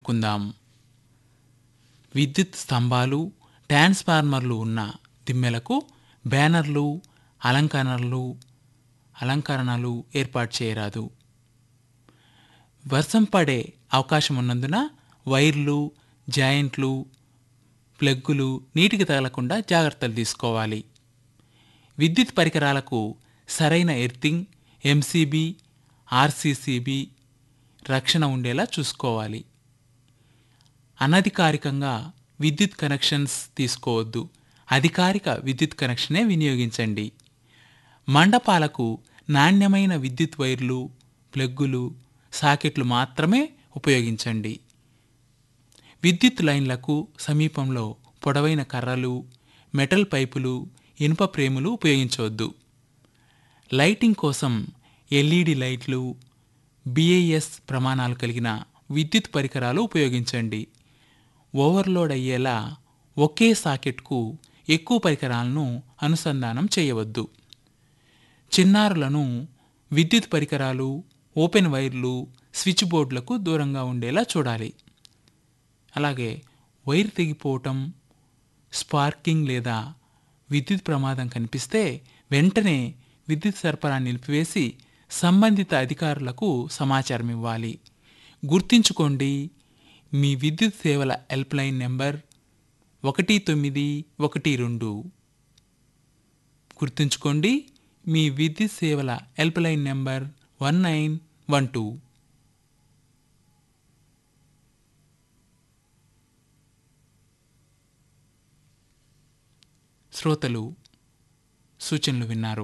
చెప్పుకుందాం విద్యుత్ స్తంభాలు ట్రాన్స్ఫార్మర్లు ఉన్న దిమ్మెలకు బ్యానర్లు అలంకరణలు అలంకరణలు ఏర్పాటు చేయరాదు వర్షం పడే అవకాశం ఉన్నందున వైర్లు జాయింట్లు ప్లగ్గులు నీటికి తగలకుండా జాగ్రత్తలు తీసుకోవాలి విద్యుత్ పరికరాలకు సరైన ఎర్తింగ్ ఎంసీబీ ఆర్సీసీబీ రక్షణ ఉండేలా చూసుకోవాలి అనధికారికంగా విద్యుత్ కనెక్షన్స్ తీసుకోవద్దు అధికారిక విద్యుత్ కనెక్షనే వినియోగించండి మండపాలకు నాణ్యమైన విద్యుత్ వైర్లు ప్లగ్గులు సాకెట్లు మాత్రమే ఉపయోగించండి విద్యుత్ లైన్లకు సమీపంలో పొడవైన కర్రలు మెటల్ పైపులు ఇనుప ప్రేములు ఉపయోగించవద్దు లైటింగ్ కోసం ఎల్ఈడి లైట్లు బిఐఎస్ ప్రమాణాలు కలిగిన విద్యుత్ పరికరాలు ఉపయోగించండి ఓవర్లోడ్ అయ్యేలా ఒకే సాకెట్కు ఎక్కువ పరికరాలను అనుసంధానం చేయవద్దు చిన్నారులను విద్యుత్ పరికరాలు ఓపెన్ వైర్లు స్విచ్ బోర్డులకు దూరంగా ఉండేలా చూడాలి అలాగే వైర్ తెగిపోవటం స్పార్కింగ్ లేదా విద్యుత్ ప్రమాదం కనిపిస్తే వెంటనే విద్యుత్ సరఫరా నిలిపివేసి సంబంధిత అధికారులకు సమాచారం ఇవ్వాలి గుర్తుంచుకోండి మీ విద్యుత్ సేవల హెల్ప్లైన్ నెంబర్ ఒకటి తొమ్మిది ఒకటి రెండు గుర్తుంచుకోండి మీ విద్యుత్ సేవల helpline number one nine one two శ్రోతలు సూచనలు విన్నారు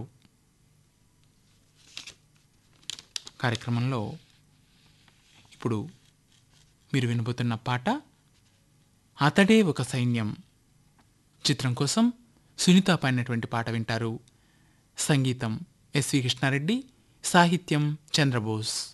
కార్యక్రమంలో ఇప్పుడు మీరు వినబోతున్న పాట అతడే ఒక సైన్యం చిత్రం కోసం సునీత పాడినటువంటి పాట వింటారు సంగీతం ఎస్వి కృష్ణారెడ్డి సాహిత్యం చంద్రబోస్